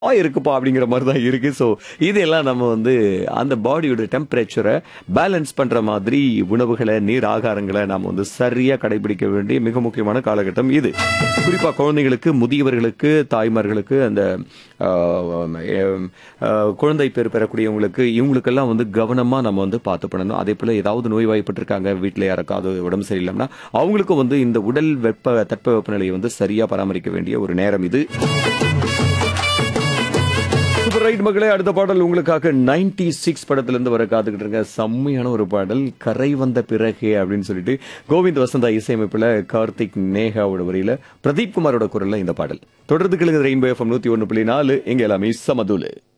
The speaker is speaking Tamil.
இருக்குப்பா அப்படிங்கிற மாதிரி தான் இருக்கு ஸோ இதெல்லாம் நம்ம வந்து அந்த பாடியோட டெம்பரேச்சரை பேலன்ஸ் பண்ற மாதிரி உணவுகளை நீர் ஆகாரங்களை நாம வந்து சரியா கடைபிடிக்க வேண்டிய மிக முக்கியமான காலகட்டம் இது குறிப்பா குழந்தைகளுக்கு முதியவர்களுக்கு தாய்மார்களுக்கு அந்த ஆஹ், ஆஹ், ஆஹ், குழந்தை பேர் பெறக்கூடியவங்களுக்கு இவங்களுக்கெல்லாம் வந்து கவனமா நம்ம வந்து பார்த்து பண்ணணும் அதே போல ஏதாவது நோய் வாய்ப்பட்டிருக்காங்க வீட்டில் யாருக்காவது உடம்பு சரியில்லைன்னா அவங்களுக்கும் வந்து இந்த உடல் வெப்ப தட்ப வெப்பநிலையை வந்து சரியா பராமரிக்க வேண்டிய ஒரு நேரம் இது சூப்பர் ரைட் மக்களே அடுத்த பாடல் உங்களுக்காக 96 சிக்ஸ் படத்துல இருந்து வர காத்துக்கிட்டு இருங்க செம்மையான ஒரு பாடல் கரை வந்த பிறகு அப்படின்னு சொல்லிட்டு கோவிந்த் வசந்தா இசையமைப்புல கார்த்திக் நேகாவோட வரியில பிரதீப் குமாரோட குரல்ல இந்த பாடல் தொடர்ந்து கிழங்கு ரெயின்போ எஃப்எம் நூத்தி ஒன்று புள்ளி நாலு எங்க எல்லாமே சமதுலு